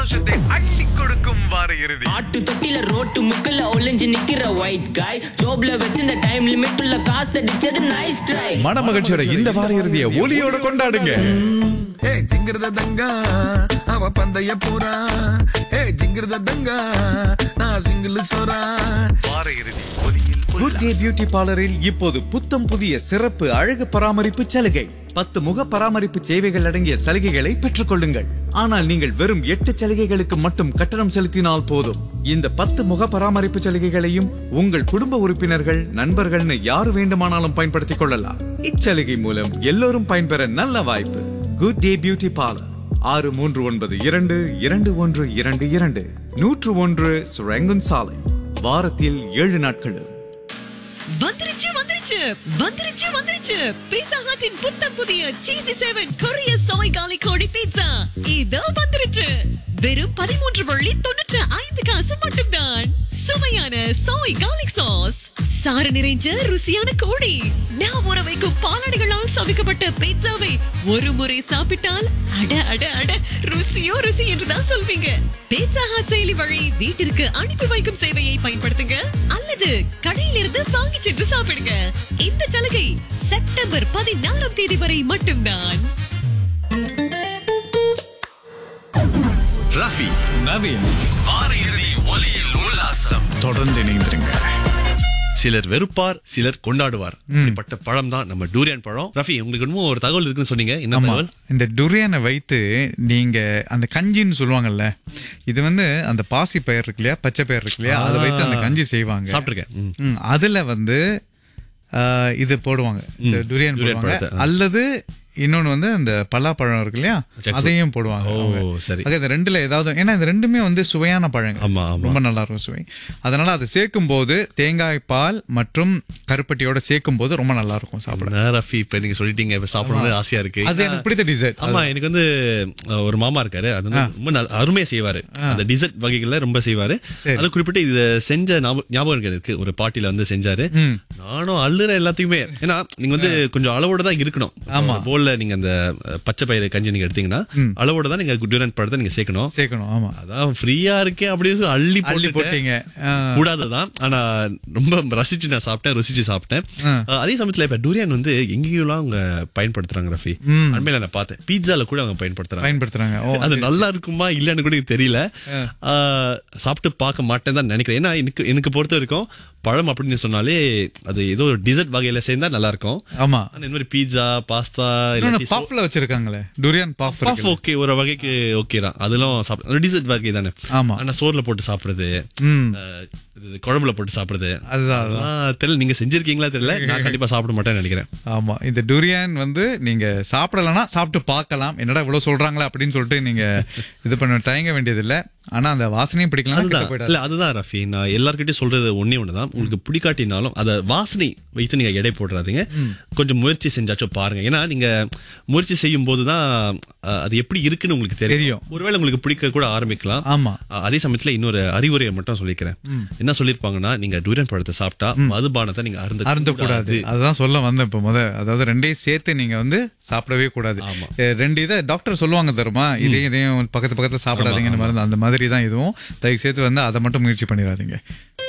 சந்தோஷத்தை அள்ளி கொடுக்கும் வார இறுதி ஆட்டு தொட்டில ரோட்டு முக்கல்ல ஒளிஞ்சு நிக்கிற ஒயிட் காய் ஜோப்ல வச்சிருந்த டைம் லிமிட் உள்ள காசு அடிச்சது நைஸ் ட்ரை மனமகிழ்ச்சியோட இந்த வார இறுதியை ஒலியோட கொண்டாடுங்க ஏ ஜிங்கிரத தங்கா அவ பந்தய போறா ஏ ஜிங்கிரத தங்கா நான் சிங்கிள் சோறா வார இறுதி ஒலியில் குட் டே பியூட்டி பார்லரில் இப்போது புத்தம் புதிய சிறப்பு அழகு பராமரிப்பு சலுகை பத்து முக பராமரிப்பு சேவைகள் அடங்கிய சலுகைகளை பெற்றுக் கொள்ளுங்கள் ஆனால் நீங்கள் வெறும் எட்டு சலுகைகளுக்கு மட்டும் கட்டணம் செலுத்தினால் போதும் இந்த பத்து முக பராமரிப்பு சலுகைகளையும் உங்கள் குடும்ப உறுப்பினர்கள் நண்பர்கள்னு யார் வேண்டுமானாலும் பயன்படுத்திக் கொள்ளலாம் இச்சலுகை மூலம் எல்லோரும் பயன்பெற நல்ல வாய்ப்பு குட் டே பியூட்டி பார்லர் ஆறு மூன்று ஒன்பது இரண்டு இரண்டு ஒன்று இரண்டு இரண்டு நூற்று ஒன்று சுரங்குன் சாலை வாரத்தில் ஏழு நாட்களும் வந்துருச்சு வந்துருச்சு வந்துருச்சு வந்துருச்சு பீட்சா ஹட்டின் புத்தம் புதிய சீசி செவன் கொரிய சோய் காலி கோழி பீட்சா இதோ வந்துருச்சு வெறும் பதிமூன்று வள்ளி தொண்ணூற்று ஐந்து காசு மட்டும்தான் சுவையான சோய் கார்லிக் சாஸ் சாறு நிறைஞ்ச ருசியான கோழி நான் ஊற வைக்கும் பாலாடைகளால் சமைக்கப்பட்ட பீட்சாவை ஒரு முறை சாப்பிட்டால் அட அட அட ருசியோ ருசி என்றுதான் சொல்வீங்க பீட்சா ஹாட் செயலி வழி வீட்டிற்கு அனுப்பி வைக்கும் சேவையை பயன்படுத்துங்க அல்லது கடையிலிருந்து வாங்கி சென்று சாப்பிடுங்க இந்த சலுகை செப்டம்பர் பதினாறாம் தேதி வரை மட்டும்தான் ரஃபி நவீன் வார இறுதி ஒலியில் உல்லாசம் தொடர்ந்து இணைந்திருங்க சிலர் வெறுப்பார் சிலர் கொண்டாடுவார் இப்படிப்பட்ட பழம் தான் நம்ம டூரியன் பழம் ரஃபி உங்களுக்கு இன்னும் ஒரு தகவல் இருக்குன்னு சொன்னீங்க என்ன ஆமா தகவல் இந்த டுரியானை வைத்து நீங்க அந்த கஞ்சின்னு சொல்லுவாங்கல்ல இது வந்து அந்த பாசி பயிர் இருக்கு இல்லையா பச்சை பயிர் இருக்கு இல்லையா அதை வைத்து அந்த கஞ்சி செய்வாங்க சாப்பிட்டிருக்கேன் ம். ம், அதுல வந்து ஆ, இது போடுவாங்க இந்த டுரியன் டுரியன் போடுவாங்க பழத்தை, ஆ. அல்லது இன்னொன்னு வந்து அந்த பலாப்பழம் இருக்கு இல்லையா Jackfruit. அதையும் போடுவாங்க ஓ, அவங்க. சரி. ஆக இந்த ரெண்டுல ஏதாவது ஏன்னா இந்த ரெண்டுமே வந்து சுவையான பழங்கள் ஆமா, ஆமா. ரொம்ப நல்லா இருக்கும் சுவை அதனால அதை சேர்க்கும் போது தேங்காய் பால் மற்றும் கருப்பட்டியோட சேர்க்கும் போது ரொம்ப நல்லா இருக்கும் சாப்பிட என்ன ரஃபி இப்ப நீங்க சொல்லிட்டீங்க இப்ப சாப்பிடணும்னு ஆசையா இருக்கு அது எனக்கு பிடித்த டிசர்ட் ஆமா எனக்கு வந்து அஹ், ஒரு மாமா இருக்காரு அது வந்து ரொம்ப நல்ல- அருமையா செய்வாரு அந்த டிசர்ட் வகைகள்ல ரொம்ப செய்வாரு சரி. அது குறிப்பிட்டு இத செஞ்ச ஞாபகம் ஞாபகம் எனக்கு இருக்கு ஒரு பாட்டில வந்து செஞ்சாரு நானும் அள்ளுற எல்லாத்தையுமே ஏன்னா நீங்க வந்து கொஞ்சம் அளவோட தான் இருக்கணும் ஆமா. போல்ல நீங்க அந்த அஹ், பச்சை பயிறு கஞ்சி நீங்க எடுத்தீங்கன்னா அளவோட தான் நீங்க டியூரன் பழத்தை நீங்க சேர்க்கணும் சேர்க்கணும் ஆமா அதான் ஃப்ரீயா இருக்கே அப்படின்னு சொல்லி அள்ளி அள்ளி போட்டுட்டேன். போட்டீங்க ஆ. கூடாதுதான் ஆனா ரொம்ப ரசிச்சு நான் சாப்பிட்டேன் ருசிச்சு சாப்பிட்டேன் ஆ. அஹ் அதே சமயத்துல இப்ப டூரியான் வந்து எங்கேயும் அவங்க பயன்படுத்துறாங்க ரஃபி ம். அண்மையில நான் பார்த்தேன் பீட்சால கூட அவங்க பயன்படுத்துறாங்க பயன்படுத்துறாங்க ஓ அது நல்லா இருக்குமா இல்லன்னு கூட எனக்கு தெரியல ஆஹ் சாப்பிட்டு பார்க்க மாட்டேன் தான் நினைக்கிறேன் ஏன்னா எனக்கு எனக்கு பொறுத்த வரைக்கும் பழம் அப்படின்னு சொன்னாலே அது ஏதோ ஒரு டிசர்ட் வகையில சேர்ந்தா நல்லா இருக்கும் ஆமா ஆனா இந்த மாதிரி பீட்சா பாஸ்தா இன்னொன்னு பஃப்ல வச்சிருக்காங்களே டுரியன் பஃப் பஃப் ஓகே ஒரு வகைக்கு ஓகே தான் அதெல்லாம் சாப்பிட டிசர்ட் வகை தானே ஆமா. ஆனா சோறுல போட்டு சாப்பிடுறது ம் அஹ் இது குழம்புல போட்டு சாப்பிடுறது அதுதான் அதுதான். அதெல்லாம் தெரியல நீங்க செஞ்சிருக்கீங்களா தெரியல நான் கண்டிப்பா சாப்பிட மாட்டேன்னு நினைக்கிறேன் ஆமா இந்த டுரியான் வந்து நீங்க சாப்பிடலன்னா சாப்பிட்டு பார்க்கலாம் என்னடா இவ்வளவு சொல்றாங்களா அப்படின்னு சொல்லிட்டு நீங்க இது பண்ண தயங்க வேண்டியது இல்ல ஆனா அந்த வாசனையும் பிடிக்கலாம் அதுதான் இல்ல அதுதான் ரஃபி நான் எல்லார்கிட்டயும் சொல்றது ஒண்ணே ஒண்ணுதான் உங்களுக்கு பிடிக்காட்டினாலும் அத வாசனை வைத்து நீங்க எடை போடுறாதீங்க கொஞ்சம் முயற்சி செஞ்சாச்சும் பாருங்க ஏன்னா நீங்க முயற்சி செய்யும் போதுதான் அஹ், அது எப்படி இருக்குன்னு உங்களுக்கு தெரியும் தெரியும். ஒருவேளை உங்களுக்கு பிடிக்க கூட ஆரம்பிக்கலாம் ஆமா அஹ், அதே சமயத்துல இன்னொரு அறிவுரையை மட்டும் சொல்லிக்கிறேன் என்ன சொல்லிருப்பாங்கன்னா நீங்க டூரியன் பழத்தை சாப்பிட்டா மதுபானத்தை நீங்க அருந்த அருந்த கூடாது அதுதான் சொல்ல வந்தேன் இப்ப முத அதாவது ரெண்டையும் சேர்த்து நீங்க வந்து சாப்பிடவே கூடாது ஆமா. அஹ் ரெண்டு இதை டாக்டர் சொல்லுவாங்க தருமா இதையும் இதையும் பக்கத்து பக்கத்துல சாப்பிடாதீங்கன்னு மருந்து அந்த மாதிரி தான் இதுவும் தயவு சேர்த்து வந்து அதை மட்டும் முயற்சி பண்ணிடாதீங்க